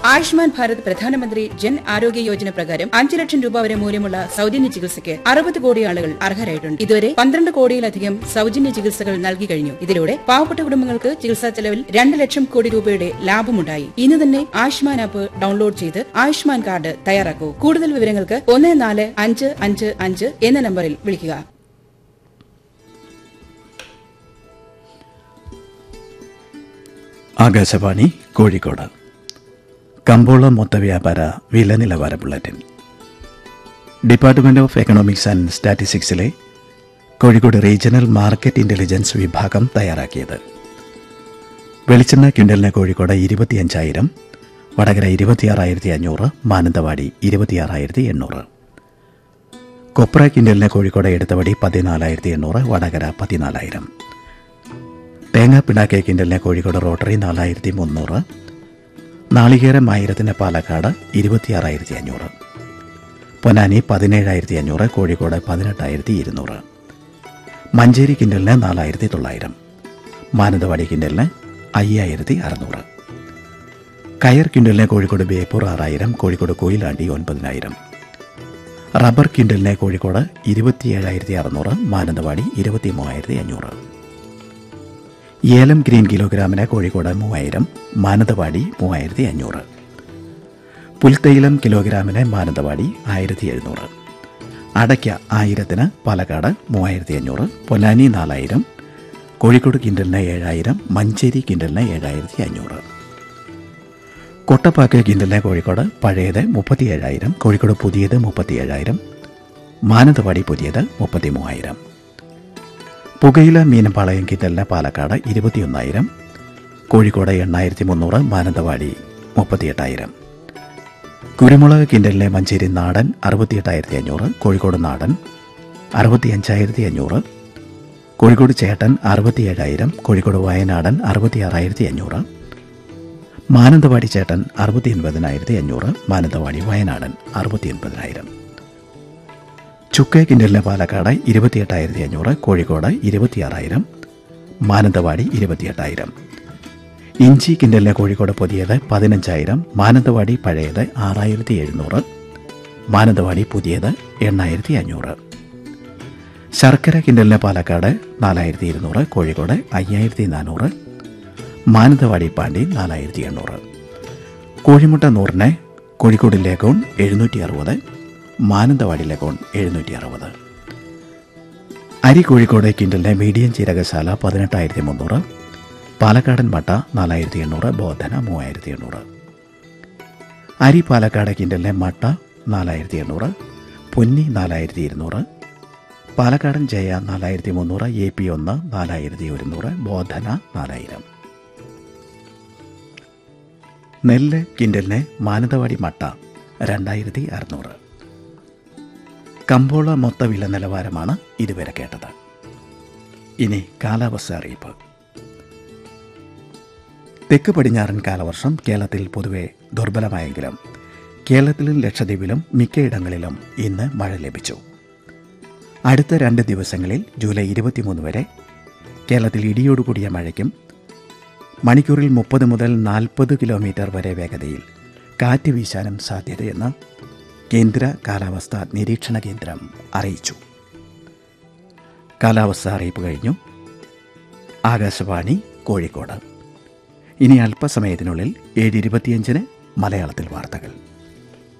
ആയുഷ്മാൻ ഭാരത് പ്രധാനമന്ത്രി ജൻ ആരോഗ്യ യോജന പ്രകാരം അഞ്ച് ലക്ഷം രൂപ വരെ മൂല്യമുള്ള സൗജന്യ ചികിത്സയ്ക്ക് അറുപത് കോടി ആളുകൾ അർഹരായിട്ടുണ്ട് ഇതുവരെ പന്ത്രണ്ട് കോടിയിലധികം സൗജന്യ ചികിത്സകൾ നൽകി കഴിഞ്ഞു ഇതിലൂടെ പാവപ്പെട്ട കുടുംബങ്ങൾക്ക് ചികിത്സാ ചെലവിൽ രണ്ട് ലക്ഷം കോടി രൂപയുടെ ലാഭമുണ്ടായി ഇന്ന് തന്നെ ആയുഷ്മാൻ ആപ്പ് ഡൗൺലോഡ് ചെയ്ത് ആയുഷ്മാൻ കാർഡ് തയ്യാറാക്കൂ കൂടുതൽ വിവരങ്ങൾക്ക് ഒന്ന് നാല് അഞ്ച് അഞ്ച് അഞ്ച് എന്ന നമ്പറിൽ വിളിക്കുക ആകാശവാണി കോഴിക്കോട് കമ്പോള മൊത്തവ്യാപാര വില നിലവാര bulletin department of economics and സ്റ്റാറ്റിസ്റ്റിക്സിലെ കോഴിക്കോട് റീജിയണൽ മാർക്കറ്റ് ഇന്റലിജൻസ് വിഭാഗം തയ്യാറാക്കിയത് വെളിച്ചെണ്ണ ക്വിൻ്റലിന് കോഴിക്കോട് ഇരുപത്തിയഞ്ചായിരം വടകര ഇരുപത്തിയാറായിരത്തി അഞ്ഞൂറ് മാനന്തവാടി ഇരുപത്തിയാറായിരത്തി എണ്ണൂറ് കൊപ്ര ക്വിൻ്റലിന് കോഴിക്കോട് എടുത്തവടി പതിനാലായിരത്തി എണ്ണൂറ് വടകര പതിനാലായിരം തേങ്ങ പിണ്ണാക്ക് കിൻഡലിന് കോഴിക്കോട് റോട്ടറി നാലായിരത്തി മുന്നൂറ് നാളികേരം ആയിരത്തിന് പാലക്കാട് ഇരുപത്തിയാറായിരത്തി അഞ്ഞൂറ് പൊന്നാനി പതിനേഴായിരത്തി അഞ്ഞൂറ് കോഴിക്കോട് പതിനെട്ടായിരത്തി ഇരുന്നൂറ് മഞ്ചേരി കിൻഡലിന് നാലായിരത്തി തൊള്ളായിരം മാനന്തവാടി കിൻഡലിന് അയ്യായിരത്തി അറുന്നൂറ് കയർ കിൻഡലിന് കോഴിക്കോട് ബേപ്പൂർ ആറായിരം കോഴിക്കോട് കൊയിലാണ്ടി ഒൻപതിനായിരം റബ്ബർ കിൻഡലിന് കോഴിക്കോട് ഇരുപത്തിയേഴായിരത്തി അറുന്നൂറ് മാനന്തവാടി ഇരുപത്തി മൂവായിരത്തി അഞ്ഞൂറ് ഏലം ഗ്രീൻ കിലോഗ്രാമിന് കോഴിക്കോട് മൂവായിരം മാനന്തവാടി മൂവായിരത്തി അഞ്ഞൂറ് പുൽത്തൈലം കിലോഗ്രാമിന് മാനന്തവാടി ആയിരത്തി എഴുന്നൂറ് അടയ്ക്ക ആയിരത്തിന് പാലക്കാട് മൂവായിരത്തി അഞ്ഞൂറ് പൊന്നാനി നാലായിരം കോഴിക്കോട് കിൻഡലിന് ഏഴായിരം മഞ്ചേരി കിൻഡലിന് ഏഴായിരത്തി അഞ്ഞൂറ് കൊട്ടപ്പാക്ക് കിൻഡലിന് കോഴിക്കോട് പഴയത് മുപ്പത്തി ഏഴായിരം കോഴിക്കോട് പുതിയത് മുപ്പത്തി ഏഴായിരം മാനന്തവാടി പുതിയത് മുപ്പത്തി മൂവായിരം പുകയില മീനമ്പാളയം കിത്തലിന് പാലക്കാട് ഇരുപത്തിയൊന്നായിരം കോഴിക്കോട് എണ്ണായിരത്തി മുന്നൂറ് മാനന്തവാടി മുപ്പത്തിയെട്ടായിരം കുരുമുളക് കിൻഡലിലെ മഞ്ചേരി നാടൻ അറുപത്തിയെട്ടായിരത്തി അഞ്ഞൂറ് കോഴിക്കോട് നാടൻ അറുപത്തിയഞ്ചായിരത്തി അഞ്ഞൂറ് കോഴിക്കോട് ചേട്ടൻ അറുപത്തിയേഴായിരം കോഴിക്കോട് വയനാടൻ അറുപത്തിയാറായിരത്തി അഞ്ഞൂറ് മാനന്തവാടി ചേട്ടൻ അറുപത്തി ഒൻപതിനായിരത്തി അഞ്ഞൂറ് മാനന്തവാടി വയനാടൻ അറുപത്തി ഒൻപതിനായിരം ചുക്ക് കിൻഡലിന് പാലക്കാട് ഇരുപത്തിയെട്ടായിരത്തി അഞ്ഞൂറ് കോഴിക്കോട് ഇരുപത്തിയാറായിരം മാനന്തവാടി ഇരുപത്തിയെട്ടായിരം ഇഞ്ചി കിൻഡലിന് കോഴിക്കോട് പുതിയത് പതിനഞ്ചായിരം മാനന്തവാടി പഴയത് ആറായിരത്തി എഴുന്നൂറ് മാനന്തവാടി പുതിയത് എണ്ണായിരത്തി അഞ്ഞൂറ് ശർക്കര കിൻഡലിന് പാലക്കാട് നാലായിരത്തി ഇരുന്നൂറ് കോഴിക്കോട് അയ്യായിരത്തി നാനൂറ് മാനന്തവാടി പാണ്ടി നാലായിരത്തി എണ്ണൂറ് കോഴിമുട്ട നൂറിന് കോഴിക്കോട് ലേക്കോൺ എഴുന്നൂറ്റി അറുപത് മാനന്തവാടി ലേക്കോൺ എഴുന്നൂറ്റി അറുപത് അരി കോഴിക്കോട് കിൻഡലിന് മീഡിയം ജീരകശാല പതിനെട്ടായിരത്തി മുന്നൂറ് പാലക്കാടൻ മട്ട നാലായിരത്തി എണ്ണൂറ് ബോധന മൂവായിരത്തി എണ്ണൂറ് അരി പാലക്കാട് കിൻഡലിന് മട്ട നാലായിരത്തി എണ്ണൂറ് പൊന്നി നാലായിരത്തി ഇരുന്നൂറ് പാലക്കാടൻ ജയ നാലായിരത്തി മുന്നൂറ് എ പി ഒന്ന് നാലായിരത്തി ഒരുന്നൂറ് ബോധന നാലായിരം നെല്ല് കിൻഡലിന് മാനന്തവാടി മട്ട രണ്ടായിരത്തി അറുന്നൂറ് കമ്പോള മൊത്ത വില നിലവാരമാണ് ഇതുവരെ കേട്ടത് ഇനി കാലാവസ്ഥ അറിയിപ്പ് തെക്ക് പടിഞ്ഞാറൻ കാലവർഷം കേരളത്തിൽ പൊതുവെ ദുർബലമായെങ്കിലും കേരളത്തിലും ലക്ഷദ്വീപിലും മിക്കയിടങ്ങളിലും ഇന്ന് മഴ ലഭിച്ചു അടുത്ത രണ്ട് ദിവസങ്ങളിൽ ജൂലൈ ഇരുപത്തിമൂന്ന് വരെ കേരളത്തിൽ ഇടിയോടുകൂടിയ മഴയ്ക്കും മണിക്കൂറിൽ മുപ്പത് മുതൽ നാൽപ്പത് കിലോമീറ്റർ വരെ വേഗതയിൽ കാറ്റ് വീശാനും സാധ്യതയെന്ന് കേന്ദ്ര കാലാവസ്ഥാ നിരീക്ഷണ കേന്ദ്രം അറിയിച്ചു കാലാവസ്ഥ അറിയിപ്പ് കഴിഞ്ഞു ആകാശവാണി കോഴിക്കോട് ഇനി അല്പസമയത്തിനുള്ളിൽ ഏഴ് ഇരുപത്തിയഞ്ചിന് മലയാളത്തിൽ വാർത്തകൾ